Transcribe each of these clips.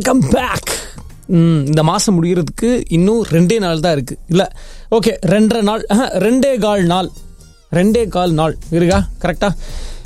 Welcome back இந்த மாதம் முடிகிறதுக்கு இன்னும் ரெண்டே நாள் தான் இருக்குது இல்லை ஓகே ரெண்டரை நாள் ஆஹா, ரெண்டே கால் நாள் ரெண்டே கால் நாள் இருக்கா கரெக்டாக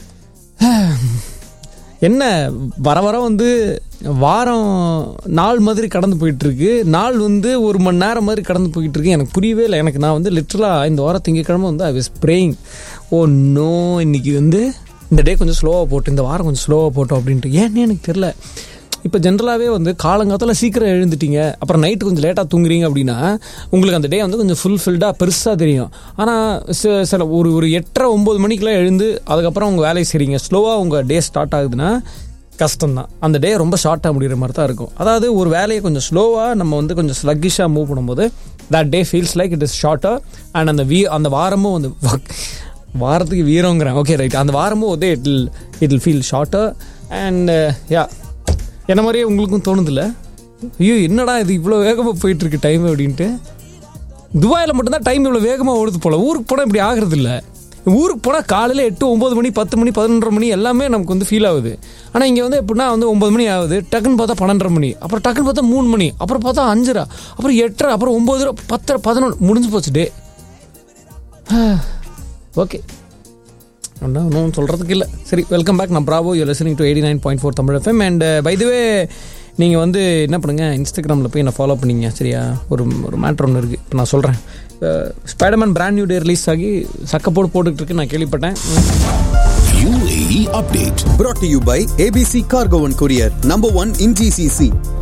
என்ன வர வர வந்து வாரம் நாள் மாதிரி கடந்து போயிட்டு இருக்கு நாள் வந்து ஒரு மணி நேரம் மாதிரி கடந்து போயிட்டு இருக்கு எனக்கு புரியவே இல்லை எனக்கு நான் வந்து லிட்ரலாக இந்த வாரம் திங்கக்கிழமை வந்து I was praying oh no இன்னைக்கு வந்து இந்த டே கொஞ்சம் ஸ்லோவாக போட்டு இந்த வாரம் கொஞ்சம் ஸ்லோவாக போட்டோம் அப்படின்ட்டு ஏன்னு எனக்கு தெரில இப்போ ஜென்ரலாகவே வந்து காலங்காலத்தில் சீக்கிரம் எழுந்துட்டீங்க அப்புறம் நைட்டு கொஞ்சம் லேட்டாக தூங்குறீங்க அப்படின்னா உங்களுக்கு அந்த டே வந்து கொஞ்சம் ஃபுல்ஃபில்டாக பெருசாக தெரியும் ஆனால் சில ஒரு ஒரு எட்டரை ஒம்பது மணிக்கெலாம் எழுந்து அதுக்கப்புறம் உங்கள் வேலையை செய்றீங்க ஸ்லோவாக உங்கள் டே ஸ்டார்ட் ஆகுதுன்னா கஷ்டம்தான் அந்த டே ரொம்ப ஷார்ட்டாக முடிகிற மாதிரி தான் இருக்கும் அதாவது ஒரு வேலையை கொஞ்சம் ஸ்லோவாக நம்ம வந்து கொஞ்சம் ஸ்லக்கிஷாக மூவ் பண்ணும்போது that day feels like it is ஷார்ட்டாக அண்ட் அந்த வீ அந்த வாரமும் வந்து வாரத்துக்கு வீரங்கிறேன் ஓகே ரைட் அந்த வாரமும் வந்து it'll it'll feel shorter and yeah என்ன மாதிரியே உங்களுக்கும் தோணுதில்ல ஐயோ என்னடா இது இவ்வளோ வேகமாக போயிட்டுருக்கு டைம் அப்படின்ட்டு துபாயில் மட்டும்தான் டைம் இவ்வளோ வேகமாக ஓடுது போல் ஊருக்கு போனால் இப்படி ஆகிறது இல்லை ஊருக்கு போனால் காலையில் எட்டு ஒம்பது மணி பத்து மணி பதினொன்றரை மணி எல்லாமே நமக்கு வந்து ஃபீல் ஆகுது ஆனால் இங்கே வந்து எப்படின்னா வந்து ஒம்பது மணி ஆகுது டக்குன்னு பார்த்தா பன்னெண்டரை மணி அப்புறம் டக்குன்னு பார்த்தா மூணு மணி அப்புறம் பார்த்தா அஞ்சரை அப்புறம் எட்டரை அப்புறம் ஒம்பது பத்தரை பதினொன்று முடிஞ்சு போச்சு டே ஓகே ஒன்றும் ஒன்றும் சொல்கிறதுக்கு இல்லை சரி வெல்கம் பேக் நான் Bravo you listening to eighty nine point four Tamil FM and by the way நீங்கள் வந்து என்ன பண்ணுங்க இன்ஸ்டாகிராமில் போய் என்ன ஃபாலோ பண்ணீங்க சரியா ஒரு ஒரு மேட்ரு ஒன்று இருக்குது இப்போ நான் சொல்கிறேன் Spiderman brand new day release ஆகி சக்கப்போடு போட்டுக்கிட்டு இருக்கு நான் கேள்விப்பட்டேன் UAE update. brought to you by ABC Cargo and Courier, number one in GCC.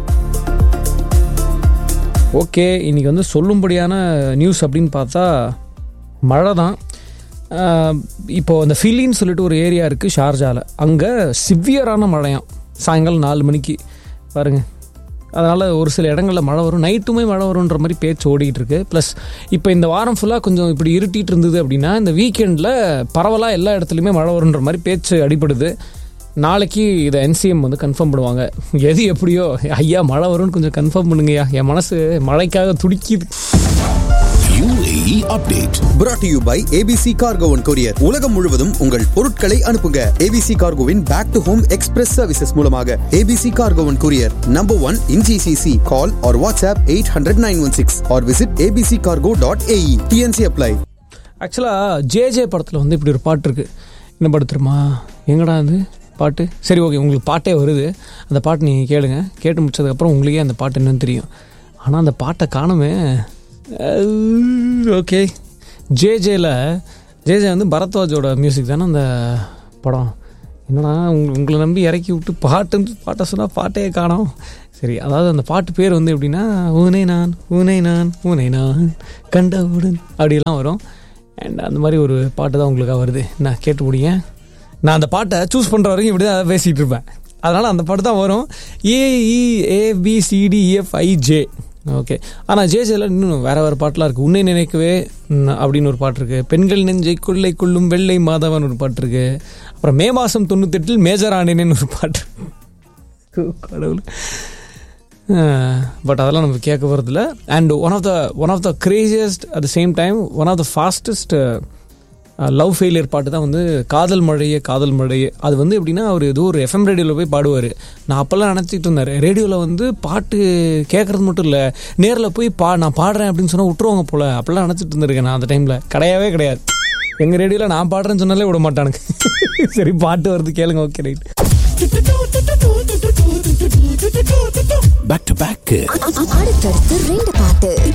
Okay இன்னைக்கு வந்து சொல்லும்படியான நியூஸ் அப்படின்னு பார்த்தா மழை தான் ஆஹ் இப்போ அந்த ஃபிலின்னு சொல்லிட்டு ஒரு ஏரியா இருக்குது ஷார்ஜாவில் அங்கே சிவியரான மழையாம் சாயங்காலம் நாலு மணிக்கு பாருங்க அதனால் ஒரு சில இடங்களில் மழை வரும் நைட்டுமே மழை வரும்ன்ற மாதிரி பேச்சு ஓடிட்டு இருக்கு ப்ளஸ் இப்போ இந்த வாரம் ஃபுல்லாக கொஞ்சம் இப்படி இருட்டிட்டு இருந்தது அப்படின்னா இந்த வீக்கெண்டில் பரவலாக எல்லா இடத்துலையுமே மழை வரும்ன்ற மாதிரி பேச்சு அடிபடுது நாளைக்கு இதை என்சிஎம் வந்து கன்ஃபார்ம் பண்ணுவாங்க எது எப்படியோ ஐயா மழை வரும்னு கொஞ்சம் கன்ஃபார்ம் பண்ணுங்கய்யா என் மனசு மழைக்காக துடிக்குது UAE update. brought to you by ABC Cargo and Courier. உலகம் முழுவதும் உங்கள் பொருட்களை அனுப்புங்க ABC Cargoவின் back to home express services மூலமாக ABC Cargo and Courier, number one in GCC. Call or WhatsApp 800-916 or visit abccargo.ae. TNC apply. ஆக்சுவலாக JJ படத்தில் வந்து இப்படி ஒரு பாட்டு இருக்குது என்ன பாட்டு தெரியுமா எங்கடா அது பாட்டு சரி ஓகே உங்களுக்கு பாட்டே வருது அந்த பாட்டு நீங்கள் கேளுங்க கேட்டு முடிச்சதுக்கப்புறம் உங்களுக்கே அந்த பாட்டு என்னன்னு தெரியும் ஆனால் அந்த பாட்டை காணுமே ஓகே ஜேஜேல ஜேஜே வந்து பரத்வாஜோட மியூசிக் தானே அந்த படம் என்னடா உங்க உங்களை நம்பி இறக்கி விட்டு பாட்டுன்னு பாட்டை சொன்னால் பாட்டே காணோம் சரி அதாவது அந்த பாட்டு பேர் வந்து எப்படின்னா ஊனை நான் ஊனை நான் ஊனை நான் கண்டவுடன் அப்படிலாம் வரும் அண்ட் அந்த மாதிரி ஒரு பாட்டு தான் உங்களுக்காக வருது நான் கேட்டு முடியுங்க நான் அந்த பாட்டை சூஸ் பண்ணுற வரைக்கும் இப்படி தான் பேசிகிட்டு இருப்பேன் அதனால் அந்த பாட்டு தான் வரும் ஏஇ ஏபிசிடிஎஃப்ஐஜே ஓகே ஆனால் ஜேஜேல இன்னும் வேற வேறு பாட்டெலாம் இருக்குது உன்னை நினைக்கவே ம், அப்படின்னு ஒரு பாட்டு இருக்குது பெண்கள் நெஞ்சை கொள்ளை கொள்ளும் வெள்ளை மாதவன் ஒரு பாட்டு இருக்குது அப்புறம் மே மாதம் தொண்ணூத்தெட்டில் மேஜர் ஆண்டினேன்னு ஒரு பாட்டு கடவுள் பட் அதெல்லாம் நம்ம கேட்க போகிறதில்ல and one of the one of the craziest at the same time one of the fastest love failure பாட்டு தான் வந்து காதல் மழையே காதல் மழையே அது வந்து எப்படின்னா அவர் ஏதோ ஒரு எஃப்எம் ரேடியோவில் போய் பாடுவார் நான் அப்போல்லாம் நினச்சிட்டு இருந்தார் ரேடியோவில் வந்து பாட்டு கேட்குறது மட்டும் இல்லை நேரில் போய் பா நான் பாடுறேன் அப்படின்னு சொன்னால் விட்டுருவாங்க போல அப்போல்லாம் நினச்சிட்டு இருந்திருக்கேன் நான் அந்த டைமில் கிடையவே கிடையாது எங்கள் ரேடியோவில் நான் பாடுறேன்னு சொன்னாலே விட மாட்டானுங்க சரி பாட்டு வருது கேளுங்க okay right Back to back. அடுத்தடுத்து ரெண்டு பாட்டு